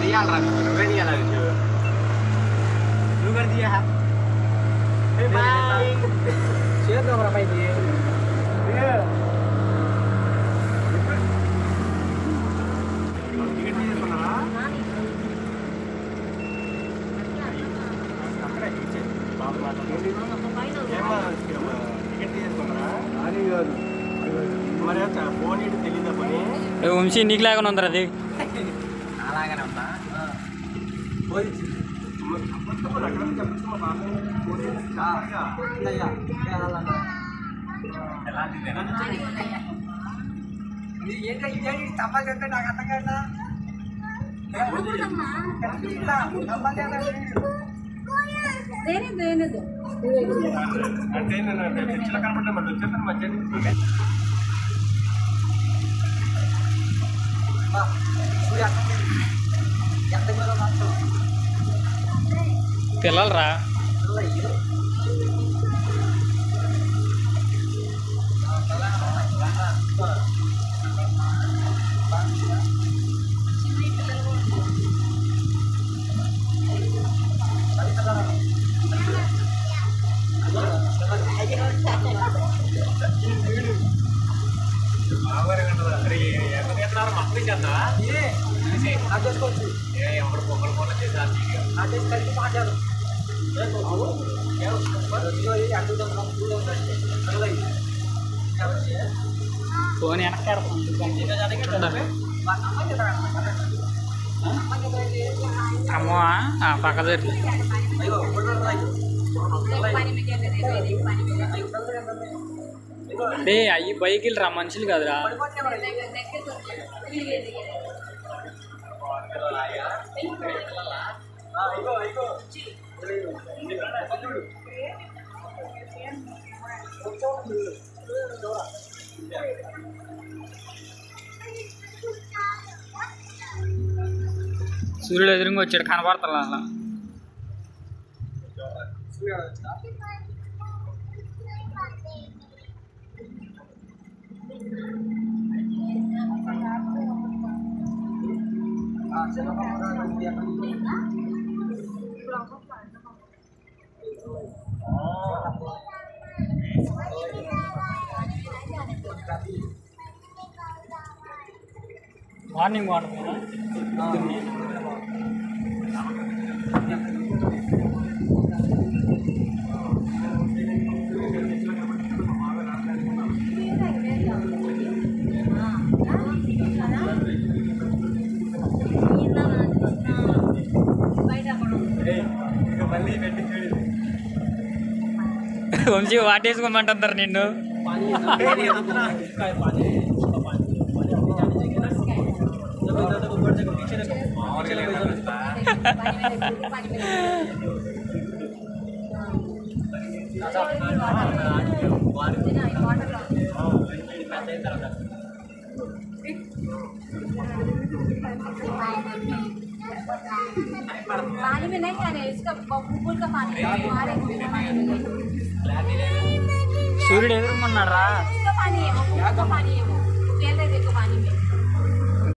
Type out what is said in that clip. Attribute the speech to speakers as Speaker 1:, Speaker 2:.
Speaker 1: తీయాలరా నువ్వు నువ్వే తీయాలి విష్ణు నువ్వు కూడా తీయా బాయ్
Speaker 2: చేద్దాం రా పైకి
Speaker 1: టికెట్ తీసుకున్నారా అక్కడే ఇచ్చే బాబు మాట్లాడండి ఏమో టికెట్ తీసుకున్నారా
Speaker 2: అని కాదు
Speaker 1: మరి ఫోన్ ఇటు తెలీదా పని
Speaker 3: ఏ వంశీ నీకు లాగానే ఉందిరా అది
Speaker 1: అలాగనే ఉన్నా అక్కడ చెప్పచ్చు మా బాబు ఫోన్ చేసి చాలా ఎలాంటిదేనా
Speaker 2: తప్పకంటే నాకు అర్థం కదా
Speaker 4: దేని దేనిదో
Speaker 1: అంటే నేను చర్చిలో కనపడ్డా మరి వచ్చేస్తాను మధ్యాహ్నం
Speaker 3: పిల్లలరా
Speaker 1: బాగా అరే ఎంత చేస్తున్నారు మొత్తం చేద్దా ఏ ఎవరు పొగలు పొగలు చేశారు
Speaker 3: ఫోన్ వెనక్కి అమ్మో ఆ, పక్క దగ్గర
Speaker 4: పని మీకు వెళ్ళేది పని
Speaker 3: డే అయ్యి బైకులు రా మనుషులు కాదురా సూర్యుడు ఎదురుగా వచ్చాడు కనపడతా అలా మార్నింగ్ మార్నింగ్
Speaker 4: బయట అక్కడ ఉంది.
Speaker 1: ఇక మళ్ళీ పెట్టి చూడు
Speaker 3: వంశీ వాటేసుకోమంటారు నిన్ను
Speaker 1: మామూలుగా లేదా
Speaker 4: పని మీద పని మీద వాటర్లో पानी में नहीं आ रहे इसका फूल का पानी है आ रहे हैं पानी में
Speaker 3: సూర్యుడు ఎదురుకున్నాడు రా
Speaker 4: उसका पानी है वो फूल का पानी है वो खेल रहे देखो पानी में